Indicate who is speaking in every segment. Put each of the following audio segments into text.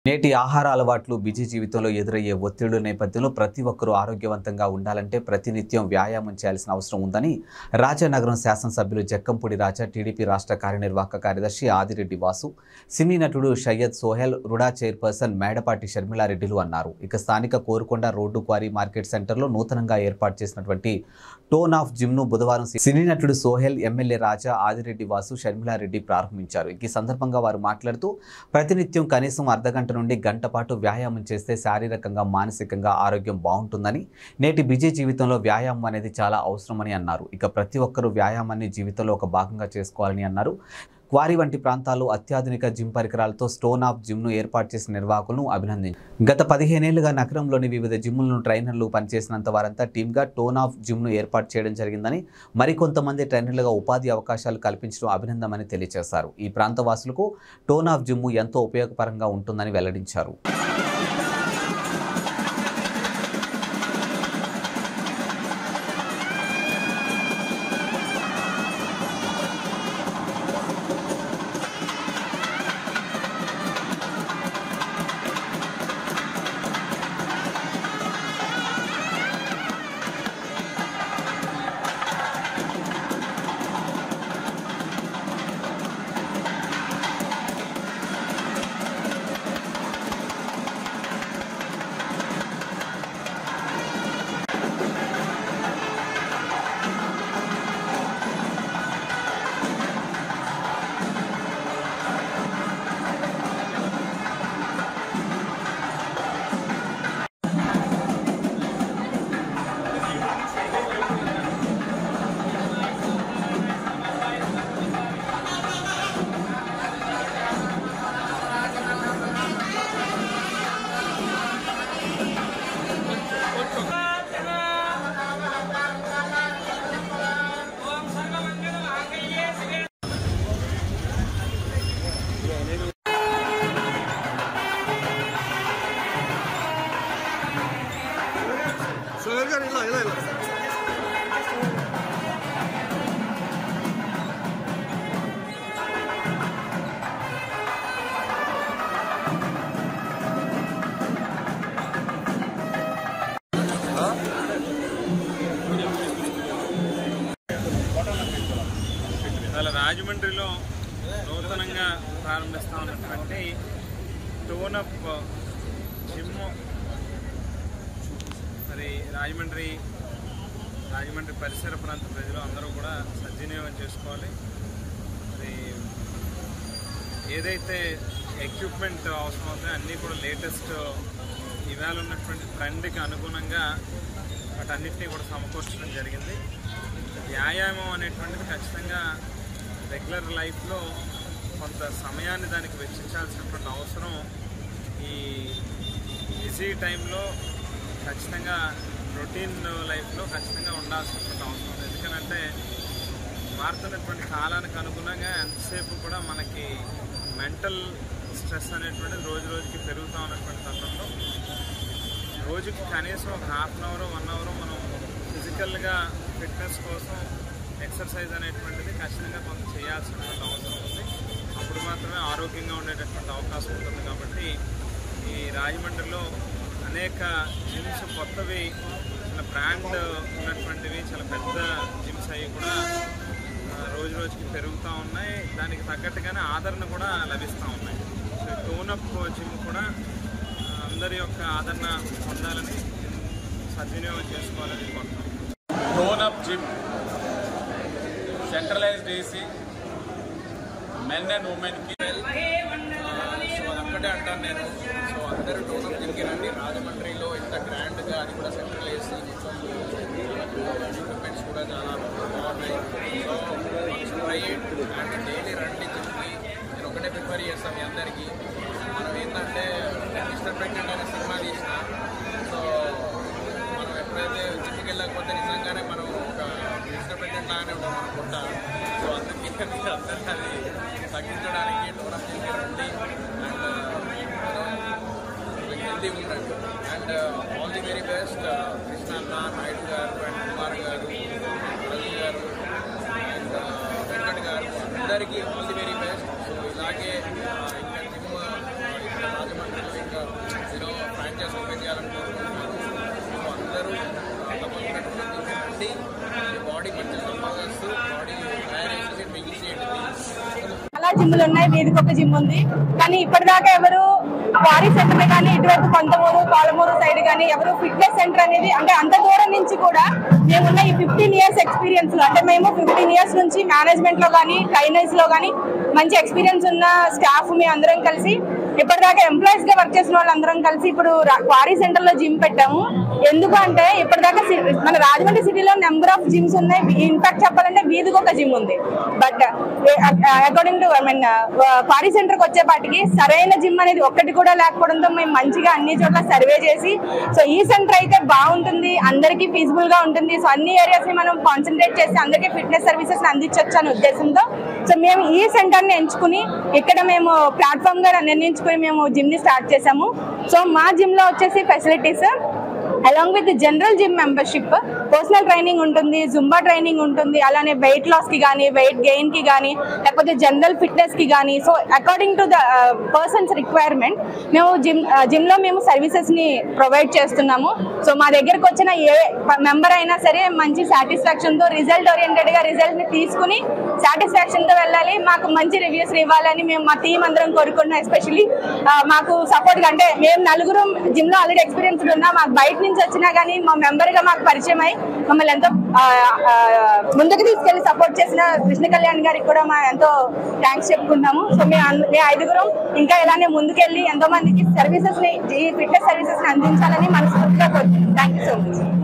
Speaker 1: నేటి ఆహార అలవాట్లు బిజీ జీవితంలో ఎదురయ్యే ఒత్తిళ్ల నేపథ్యంలో ప్రతి ఒక్కరూ ఆరోగ్యవంతంగా ఉండాలంటే ప్రతినిత్యం వ్యాయామం చేయాల్సిన అవసరం ఉందని రాజానగరం శాసనసభ్యులు జక్కంపూడి రాజా టీడీపీ రాష్ట్ర కార్యనిర్వాహక కార్యదర్శి ఆదిరెడ్డి వాసు సినీ నటుడు సయ్యద్ సోహెల్ రుడా చైర్పర్సన్ మేడపాటి షర్మిలారెడ్డిలు అన్నారు ఇక స్థానిక కోరుకొండ రోడ్డు క్వారీ మార్కెట్ సెంటర్లో నూతనంగా ఏర్పాటు చేసినటువంటి టోన్ ఆఫ్ జిమ్ను బుధవారం సినీ నటుడు సోహెల్ ఎమ్మెల్యే రాజా ఆదిరెడ్డి వాసు షర్మిలారెడ్డి ప్రారంభించారు ఈ సందర్భంగా వారు మాట్లాడుతూ ప్రతినిత్యం కనీసం అర్ధగంట నుండి గంట పాటు వ్యాయామం చేస్తే శారీరకంగా మానసికంగా ఆరోగ్యం బాగుంటుందని నేటి బిజీ జీవితంలో వ్యాయామం అనేది చాలా అవసరమని అన్నారు ఇక ప్రతి ఒక్కరూ వ్యాయామాన్ని జీవితంలో ఒక భాగంగా చేసుకోవాలని అన్నారు క్వారీ వంటి ప్రాంతాల్లో అత్యాధునిక జిమ్ పరికరాలతో స్టోన్ ఆఫ్ జిమ్ను ఏర్పాటు చేసిన నిర్వాహకులను అభినందించారు గత పదిహేనేళ్లుగా నగరంలోని వివిధ జిమ్లను ట్రైనర్లు పనిచేసినంత వారంతా టీమ్గా టోన్ ఆఫ్ జిమ్ను ఏర్పాటు చేయడం జరిగిందని మరికొంతమంది ట్రైనర్లుగా ఉపాధి అవకాశాలు కల్పించడం అభినందనమని తెలియజేశారు ఈ ప్రాంత వాసులకు టోన్ ఆఫ్ జిమ్ ఎంతో ఉపయోగకరంగా ఉంటుందని వెల్లడించారు
Speaker 2: సోహెల్ గారు ఇలా ఇలా ఇలా
Speaker 3: ఇవాళ రాజమండ్రిలో నూతనంగా ప్రారంభిస్తా ఉన్నటువంటి టోన్ అప్ జిమ్ మరి రాజమండ్రి రాజమండ్రి పరిసర ప్రాంత ప్రజలు అందరూ కూడా సద్వినియోగం చేసుకోవాలి మరి ఏదైతే ఎక్విప్మెంట్ అవసరం అవుతాయో అన్నీ కూడా లేటెస్ట్ ఇవాళ ఉన్నటువంటి ట్రెండ్కి అనుగుణంగా వాటన్నిటినీ కూడా సమకూర్చడం జరిగింది వ్యాయామం అనేటువంటిది ఖచ్చితంగా రెగ్యులర్ లైఫ్లో కొంత సమయాన్ని దానికి వెచ్చించాల్సినటువంటి అవసరం ఈ బిజీ టైంలో ఖచ్చితంగా రొటీన్ లైఫ్లో ఖచ్చితంగా ఉండాల్సినటువంటి అవసరం ఉంది ఎందుకంటే మారుతున్నటువంటి కాలానికి అనుగుణంగా ఎంతసేపు కూడా మనకి మెంటల్ స్ట్రెస్ అనేటువంటిది రోజు రోజుకి పెరుగుతూ ఉన్నటువంటి తరుణంలో రోజుకి కనీసం ఒక half an hour one hour మనం ఫిజికల్గా ఫిట్నెస్ కోసం ఎక్సర్సైజ్ అనేటువంటిది ఖచ్చితంగా కొంత చేయాల్సినటువంటి అవసరం ఉంది అప్పుడు మాత్రమే ఆరోగ్యంగా ఉండేటటువంటి అవకాశం ఉంటుంది కాబట్టి ఈ రాజమండ్రిలో అనేక జిమ్స్ కొత్తవి చాలా బ్రాండ్ ఉన్నటువంటివి చాలా పెద్ద జిమ్స్ అవి కూడా ఆ, రోజు రోజుకి పెరుగుతూ ఉన్నాయి దానికి తగ్గట్టుగానే ఆదరణ కూడా లభిస్తూ ఉన్నాయి సో టోనప్ జిమ్ కూడా ఆ, అందరి యొక్క ఆదరణ పొందాలని సద్వినియోగం చేసుకోవాలని కోరుతున్నాం
Speaker 4: tone up gym centralized AC men and ఉమెన్కి
Speaker 5: సో అదొక్కటే అంటాను నేను సో అందరూ టోన్ అప్ జిమ్కి రండి రాజమండ్రిలో ఇంత గ్రాండ్గా అది కూడా సెంట్రల్ ఏసీ ఎక్విప్మెంట్స్ కూడా చాలా బాగున్నాయి సో ట్రై అండ్ డైలీ రండి జిమ్కి నేను ఒకటే ప్రిఫర్ చేస్తాను మీ అందరికీ మనం ఏంటంటే మిస్టర్ ప్రెగ్నెంట్ అనే సినిమా తీసిన సో మనం ఎప్పుడైతే జిమ్కి వెళ్ళకపోతే నిజంగానే మనం ఒక మిస్టర్ ప్రెగ్నెంట్ లాగానే ఉంటాం అనుకుంటా సో అందుకే మీరు అందరికీ అది తగ్గించడానికి టోన్ అప్ జిమ్కి రండి అండ్ హెల్తీ ఉండండి and all the very best Krishna అన్న నాయుడు గారు అండ్ కుమార్ గారు రవి గారు అండ్ వెంకట్ గారు అందరికీ all the very best so ఇలాగే ఆ, ఇంకా జిమ్ ఇక్కడ రాజమండ్రిలో
Speaker 6: జిమ్లు ఉన్నాయి వీధికి ఒక జిమ్ ఉంది కానీ ఇప్పటిదాకా ఎవరు క్వారీ సెంటర్ కానీ ఇటువైపు కొంతమూరు పాలమూరు సైడ్ కానీ ఎవరు ఫిట్నెస్ సెంటర్ అనేది అంటే అంత దూరం నుంచి కూడా మేమున్న ఈ ఫిఫ్టీన్ ఇయర్స్ ఎక్స్పీరియన్స్ లో అంటే మేము ఫిఫ్టీన్ ఇయర్స్ నుంచి మేనేజ్మెంట్ లో కానీ ట్రైనర్స్ లో కానీ మంచి ఎక్స్పీరియన్స్ ఉన్న స్టాఫ్ మేము అందరం కలిసి ఇప్పటిదాకా ఎంప్లాయీస్ గా వర్క్ చేసిన వాళ్ళందరం కలిసి ఇప్పుడు రా- క్వారీ సెంటర్ లో జిమ్ పెట్టాము ఎందుకు అంటే ఇప్పటిదాకా సి- మన రాజమండ్రి సిటీలో నెంబర్ ఆఫ్ జిమ్స్ ఉన్నాయి ఇన్ఫాక్ట్ చెప్పాలంటే వీధికి ఒక జిమ్ ఉంది but according to I mean quarry centre కి వచ్చేపాటికి సరైన జిమ్ అనేది ఒక్కటి కూడా లేకపోవడంతో మేము మంచిగా అన్ని చోట్ల సర్వే చేసి సో ఈ సెంటర్ అయితే బాగుంటుంది అందరికీ ఫీజిబుల్ గా ఉంటుంది సో అన్ని ఏరియాస్ ని మనం కాన్సన్ట్రేట్ చేసి అందరికీ ఫిట్నెస్ సర్వీసెస్ అందించవచ్చు అనే ఉద్దేశంతో సో మేము ఈ సెంటర్ ని ఎంచుకుని ఇక్కడ మేము ప్లాట్ఫామ్ గా నిర్ణయించుకుని మేము జిమ్ ని స్టార్ట్ చేసాము సో మా జిమ్ లో వచ్చేసి facilities along with general gym membership personal training ఉంటుంది జుంబా ట్రైనింగ్ ఉంటుంది అలానే వెయిట్ లాస్ కి కానీ వెయిట్ గెయిన్ కి కానీ లేకపోతే జనరల్ ఫిట్నెస్ కి కానీ so according to the persons requirement మేము జిమ్ జిమ్ లో మేము సర్వీసెస్ ని ప్రొవైడ్ చేస్తున్నాము సో మా దగ్గరకు వచ్చిన ఏ మెంబర్ అయినా సరే మంచి సాటిస్ఫాక్షన్ తో రిజల్ట్ ఓరియంటెడ్ గా రిజల్ట్ ని తీసుకుని సాటిస్ఫాక్షన్ తో వెళ్ళాలి మాకు మంచి రివ్యూస్ ఇవ్వాలని మేము మా టీం అందరం కోరుకుంటున్నాం ఎస్పెషల్లీ మాకు సపోర్ట్ గా అంటే మేము నలుగురు జిమ్ లో ఆల్రెడీ ఎక్స్పీరియన్స్ ఉన్నా మాకు బయట నుంచి వచ్చినా కానీ మా మెంబర్ గా మాకు పరిచయం అయి మమ్మల్ని ఎంతో ఆ, ఆ, ముందుకు తీసుకెళ్లి సపోర్ట్ చేసిన కృష్ణ కళ్యాణ్ గారికి కూడా మా ఎంతో థ్యాంక్స్ చెప్పుకుంటున్నాము సో మేము అన్- మేము ఐదుగురం ఇంకా ఇలానే ముందుకెళ్ళి ఎంతో మందికి సర్వీసెస్ ని ఈ ఫిట్నెస్ సర్వీసెస్ ని అందించాలని మనస్ఫూర్తిగా కోరుకుంటున్నాం థ్యాంక్ యూ సో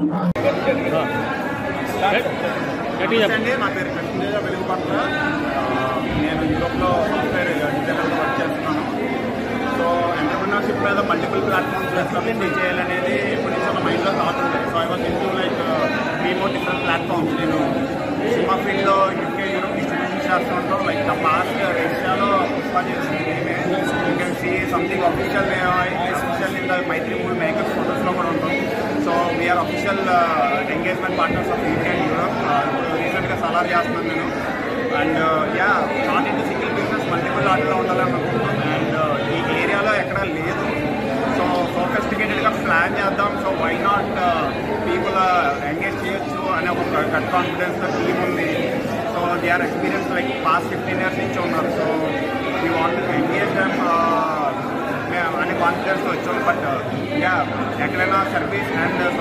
Speaker 6: మచ్
Speaker 7: అండి నా పేరు కృష్ణేజ వెలుగుపట్ల ఆ, నేను యూరోప్లో సాఫ్ట్వేర్ డిజైనర్గా వర్క్ చేస్తున్నాను సో ఎంటర్ప్రినర్షిప్ మీద మల్టిపుల్ ప్లాట్ఫామ్స్ ఎస్టాబ్లిష్ చేయాలనేది ఎప్పటి నుంచో నా మైండ్లో థాట్ ఉంది so I was into like three more different platforms నేను సినిమా ఫీల్డ్లో యూకే యూరోప్ డిస్ట్రిబ్యూషన్ చేస్తుంటాం లైక్ ద పాస్ట్ రష్యాలో పుష్ప చేసింది you can see something official especial in the Mythri movie makers ఫోటోస్లో కూడా ఉంటాం so we're official engagement partners of UK and Europe ఇప్పుడు రీసెంట్గా సలార్ చేస్తున్నాను నేను and yeah not in single business multiple ఆటలో ఉండాలని అనుకుంటున్నాం అండ్ ఈ ఏరియాలో ఎక్కడా లేదు సో సోఫిస్టికేటెడ్గా ప్లాన్ చేద్దాం so why not people engage చేయొచ్చు అనే ఒక గట్ కాన్ఫిడెన్స్ టీమ్ ఉంది so they are experience like past fifteen years నుంచి ఉన్నారు so we want to engage them అనే కాన్ఫిడెన్స్ వచ్చాం బట్ ఇంకా ఎక్కడైనా సర్వీస్ అండ్